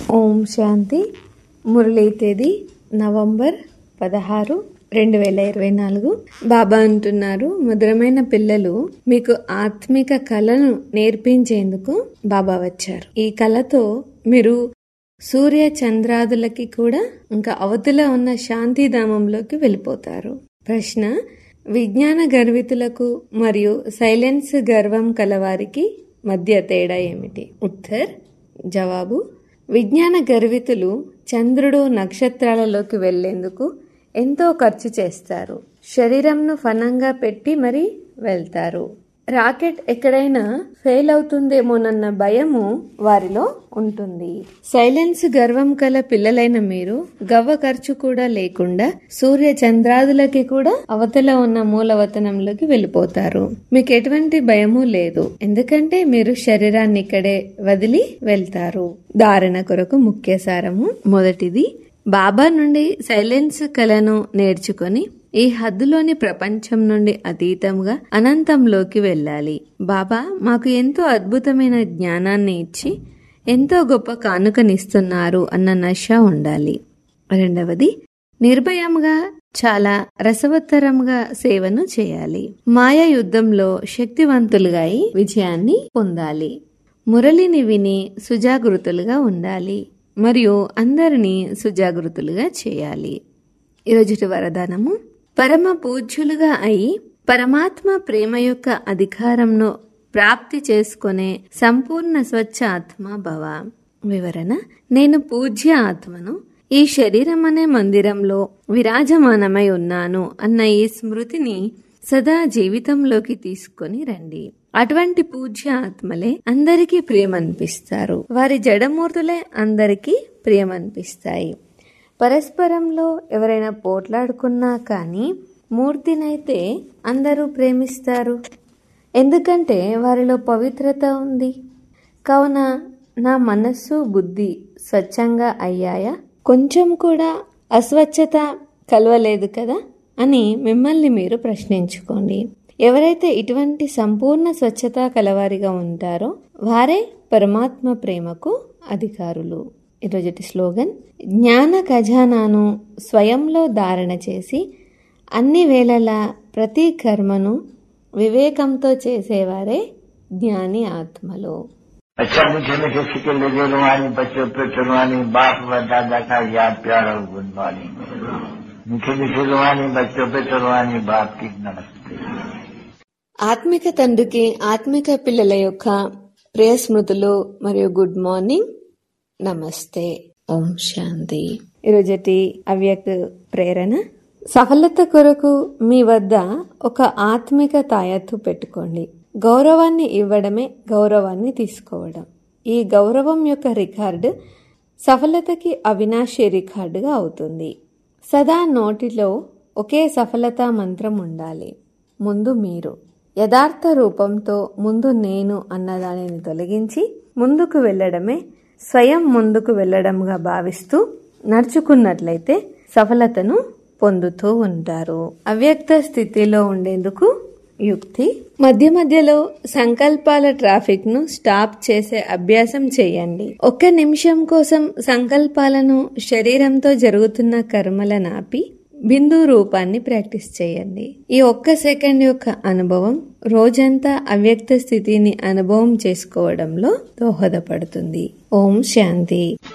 ఓం శాంతి మురళీ తేదీ నవంబర్ పదహారు రెండు వేల ఇరవై నాలుగు బాబా అంటున్నారు మధురమైన పిల్లలు మీకు ఆత్మిక కళను నేర్పించేందుకు బాబా వచ్చారు ఈ కళతో మీరు సూర్య చంద్రాదులకి కూడా ఇంకా అవతల ఉన్న శాంతిధామంలోకి వెళ్ళిపోతారు ప్రశ్న విజ్ఞాన గర్వితులకు మరియు సైలెన్స్ గర్వం కలవారికి మధ్య తేడా ఏమిటి ఉత్తర్ జవాబు విజ్ఞాన గర్వితులు చంద్రుడు నక్షత్రాలలోకి వెళ్లేందుకు ఎంతో ఖర్చు చేస్తారు శరీరంను ఫనంగా పెట్టి మరి వెళ్తారు రాకెట్ ఎక్కడైనా ఫెయిల్ అవుతుందేమోనన్న భయము వారిలో ఉంటుంది సైలెన్స్ గర్వం కల పిల్లలైన మీరు గవ్వ ఖర్చు కూడా లేకుండా సూర్య చంద్రాదులకి కూడా అవతల ఉన్న మూలవతనంలోకి వెళ్ళిపోతారు మీకు ఎటువంటి భయము లేదు ఎందుకంటే మీరు శరీరాన్ని ఇక్కడే వదిలి వెళ్తారు ధారణ కొరకు ముఖ్య సారము మొదటిది బాబా నుండి సైలెన్స్ కళను నేర్చుకొని ఈ హద్దులోని ప్రపంచం నుండి అతీతంగా అనంతంలోకి వెళ్ళాలి బాబా మాకు ఎంతో అద్భుతమైన జ్ఞానాన్ని ఇచ్చి ఎంతో గొప్ప కానుకనిస్తున్నారు అన్న నష ఉండాలి రెండవది నిర్భయంగా చాలా రసవత్తరంగా సేవను చేయాలి మాయా యుద్ధంలో శక్తివంతులుగా అయి విజయాన్ని పొందాలి మురళిని విని సుజాగృతులుగా ఉండాలి మరియు అందరినీ సుజాగృతులుగా చేయాలి ఈరోజుటి వరదానము పరమ పూజ్యులుగా అయి పరమాత్మ ప్రేమ యొక్క అధికారంను ప్రాప్తి చేసుకునే సంపూర్ణ స్వచ్ఛ ఆత్మ భవ వివరణ నేను పూజ్య ఆత్మను ఈ శరీరం అనే మందిరంలో విరాజమానమై ఉన్నాను అన్న ఈ స్మృతిని సదా జీవితంలోకి తీసుకొని రండి అటువంటి పూజ్య ఆత్మలే అందరికీ ప్రియమనిపిస్తారు వారి జడమూర్తులే అందరికీ ప్రియమనిపిస్తాయి పరస్పరంలో ఎవరైనా పోట్లాడుకున్నా కానీ మూర్తినైతే అందరూ ప్రేమిస్తారు ఎందుకంటే వారిలో పవిత్రత ఉంది కావున నా మనస్సు బుద్ధి స్వచ్ఛంగా అయ్యాయా కొంచెం కూడా అస్వచ్ఛత కలవలేదు కదా అని మిమ్మల్ని మీరు ప్రశ్నించుకోండి ఎవరైతే ఇటువంటి సంపూర్ణ స్వచ్ఛత కలవారిగా ఉంటారో వారే పరమాత్మ ప్రేమకు అధికారులు ఈరోజుటి స్లోగన్ జ్ఞాన ఖజానాను స్వయంలో ధారణ చేసి అన్ని వేళలా ప్రతి కర్మను వివేకంతో చేసేవారే జ్ఞాని ఆత్మలో अच्छा मीठे मीठे सिक्के लगे रुहानी बच्चों पे चुनवानी बाप व दादा का याद प्यार और गुणवानी मीठे मीठे रुहानी बच्चों पे चुनवानी बाप की नमस्ते ఆత్మిక తండ్రికి ఆత్మిక పిల్లల యొక్క ప్రియ స్మృతులు మరియు గుడ్ మార్నింగ్ నమస్తే ఓం శాంతి ఈరోజటి అవ్యక్త ప్రేరణ సఫలత కొరకు మీ వద్ద ఒక ఆత్మిక తాయత్తు పెట్టుకోండి గౌరవాన్ని ఇవ్వడమే గౌరవాన్ని తీసుకోవడం ఈ గౌరవం యొక్క రికార్డు సఫలతకి అవినాశి రికార్డుగా అవుతుంది సదా నోటిలో ఒకే సఫలతా మంత్రం ఉండాలి ముందు మీరు యథార్థ రూపంతో ముందు నేను అన్నదానిని తొలగించి ముందుకు వెళ్ళడమే స్వయం ముందుకు వెళ్ళడంగా భావిస్తూ నడుచుకున్నట్లయితే సఫలతను పొందుతూ ఉంటారు అవ్యక్త స్థితిలో ఉండేందుకు యుక్తి మధ్య మధ్యలో సంకల్పాల ట్రాఫిక్ ను స్టాప్ చేసే అభ్యాసం చేయండి ఒక్క నిమిషం కోసం సంకల్పాలను శరీరంతో జరుగుతున్న కర్మలను ఆపి బిందు రూపాన్ని ప్రాక్టీస్ చేయండి ఈ ఒక్క సెకండ్ యొక్క అనుభవం రోజంతా అవ్యక్త స్థితిని అనుభవం చేసుకోవడంలో దోహదపడుతుంది ఓం శాంతి